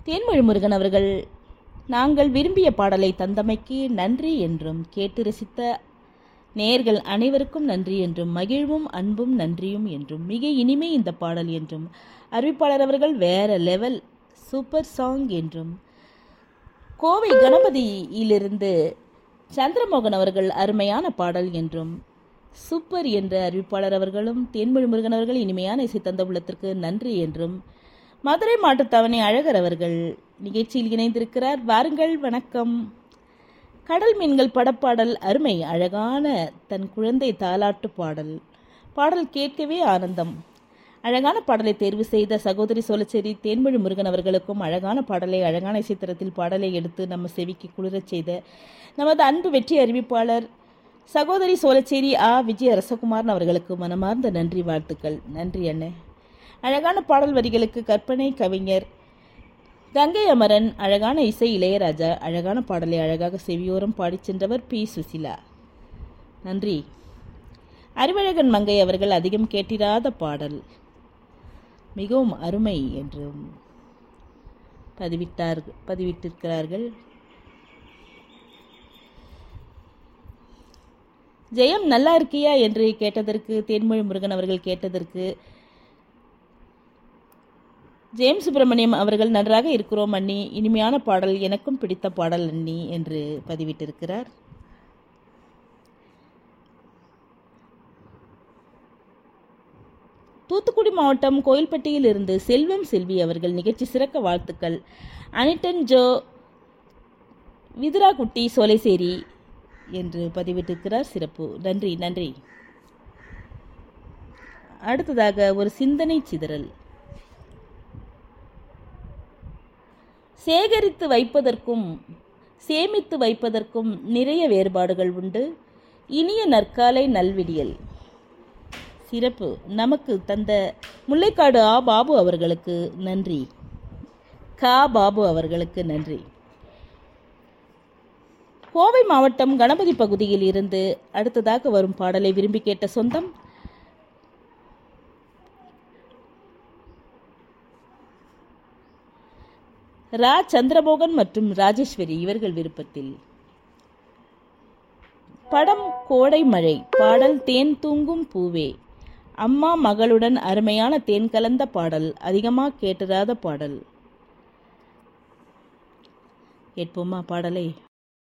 தேன்மொழி முருகன் அவர்கள் நாங்கள் விரும்பிய பாடலை தந்தமைக்கு நன்றி என்றும் கேட்டு ரசித்த நேயர்கள் அனைவருக்கும் நன்றி என்றும் மகிழ்வும் அன்பும் நன்றியும் என்றும் மிக இனிமை இந்த பாடல் என்றும் அறிவிப்பாளர் அவர்கள் வேற லெவல் சூப்பர் சாங் என்றும் கோவை கணபதியிலிருந்து சந்திரமோகன் அவர்கள் அருமையான பாடல் என்றும் சூப்பர் என்ற அறிவிப்பாளர் அவர்களும் தேன்மொழி முருகன் அவர்கள் இனிமையான இசை தந்த உள்ளத்திற்கு நன்றி என்றும் மதுரை மாட்டுத்தாவணி அழகர் அவர்கள் நிகழ்ச்சியில் இணைந்திருக்கிறார் வாருங்கள் வணக்கம் கடல் மீன்கள் படப்பாடல் அருமை அழகான தன் குழந்தை தாலாட்டு பாடல் பாடல் கேட்கவே ஆனந்தம் அழகான பாடலை தேர்வு செய்த சகோதரி சோழச்சேரி தேன்மொழி முருகன் அவர்களுக்கும் அழகான பாடலை அழகான இசைத்தரத்தில் பாடலை எடுத்து நம்ம செவிக்கு குளிரச் செய்த நமது அன்பு வெற்றி அறிவிப்பாளர் சகோதரி சோழச்சேரி ஆ விஜய ரசகுமாரன் அவர்களுக்கு மனமார்ந்த நன்றி வாழ்த்துக்கள் நன்றி அண்ணே அழகான பாடல் வரிகளுக்கு கற்பனை கவிஞர் கங்கை அமரன் அழகான இசை இளையராஜா அழகான பாடலை அழகாக செவியோரம் பாடிச் சென்றவர் பி சுசிலா நன்றி அறிவழகன் மங்கை அவர்கள் அதிகம் கேட்டிராத பாடல் மிகவும் அருமை என்றும் பதிவிட்டார் பதிவிட்டிருக்கிறார்கள் ஜெயம் நல்லா இருக்கியா என்று கேட்டதற்கு தேன்மொழி முருகன் அவர்கள் கேட்டதற்கு ஜெயம் சுப்பிரமணியம் அவர்கள் நன்றாக இருக்கிறோம் அண்ணி இனிமையான பாடல் எனக்கும் பிடித்த பாடல் அண்ணி என்று பதிவிட்டிருக்கிறார் தூத்துக்குடி மாவட்டம் கோயில்பட்டியில் இருந்து செல்வம் செல்வி அவர்கள் நிகழ்ச்சி சிறக்க வாழ்த்துக்கள் அனிட்டன் ஜோ விதுராகுட்டி சோலைசேரி என்று பதிவிட்டிருக்கிறார் சிறப்பு நன்றி நன்றி அடுத்ததாக ஒரு சிந்தனை சிதறல் சேகரித்து வைப்பதற்கும் சேமித்து வைப்பதற்கும் நிறைய வேறுபாடுகள் உண்டு இனிய நற்காலை நல்விடியல் சிறப்பு நமக்கு தந்த முல்லைக்காடு ஆ பாபு அவர்களுக்கு நன்றி கா பாபு அவர்களுக்கு நன்றி கோவை மாவட்டம் கணபதி பகுதியில் இருந்து அடுத்ததாக வரும் பாடலை விரும்பி கேட்ட சொந்தம் ரா சந்திரமோகன் மற்றும் ராஜேஸ்வரி இவர்கள் விருப்பத்தில் படம் கோடை மழை பாடல் தேன் தூங்கும் பூவே அம்மா மகளுடன் அருமையான தேன் கலந்த பாடல் அதிகமாக கேட்டிராத பாடல் கேட்போமா பாடலை